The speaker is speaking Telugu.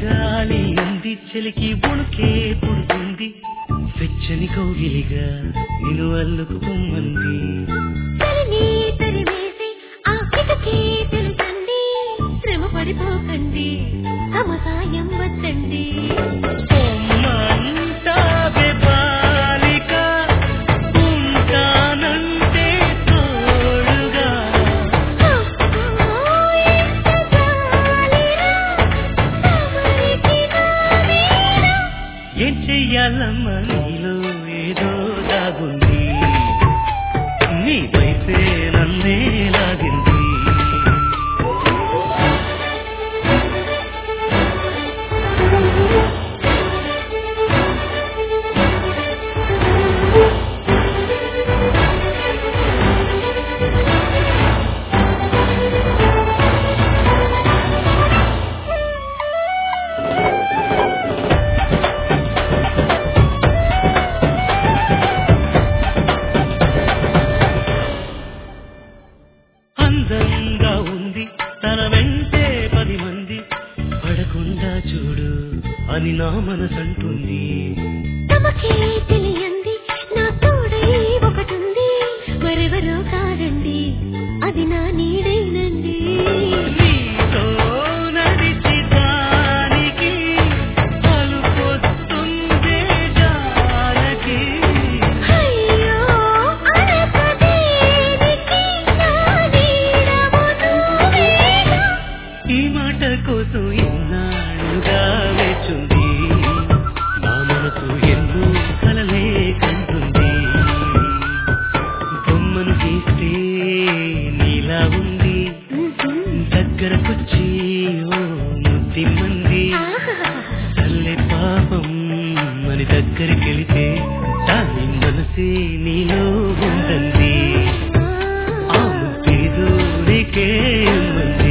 చలిగాలి ఉంది చలికి ఉణుకే పుడుతుంది వెచ్చని కౌగిలిగా నేను అల్లుకుపోమంది తలని తరిమేసి ఆ కిటకీ తెలుసండి శ్రమ పడిపోకండి తమ సాయం వద్దండి పొమ్మంటావే బాలిక, ఉంటానంటే తోడుగా. ఏం చెయ్యాలమ్మా నీలో ఏదో దాగుంది నీ వైపే నన్నే లాగింది అందంగా ఉంది తన వెంటే పది మంది పడకుండా చూడు అని నా మనసంటుంది తమకే తెలియంది నా తోడై ఒకటుంది మరెవరో కాదండి అది నా నీడేనండి నీతో నడిచి దానికి అలుపొస్తుందే జానకి అయ్యో అనకదేనికి నా నీడవు నువ్వేగా ఈ మాట కోసం ఎన్నాళ్ళుగా వేచుంది నా మనసు ఎన్నో కలలే కంటుంది బొమ్మను గీస్తే నీలా ఉంది దగ్గరకొచ్చి ఓ ముద్దిమ్మంది తల్లి పాపం అని దగ్గరికి వెళితే దాని మనసే నీలో ఉందండి ఆ ముద్ది దూరికే ఉంది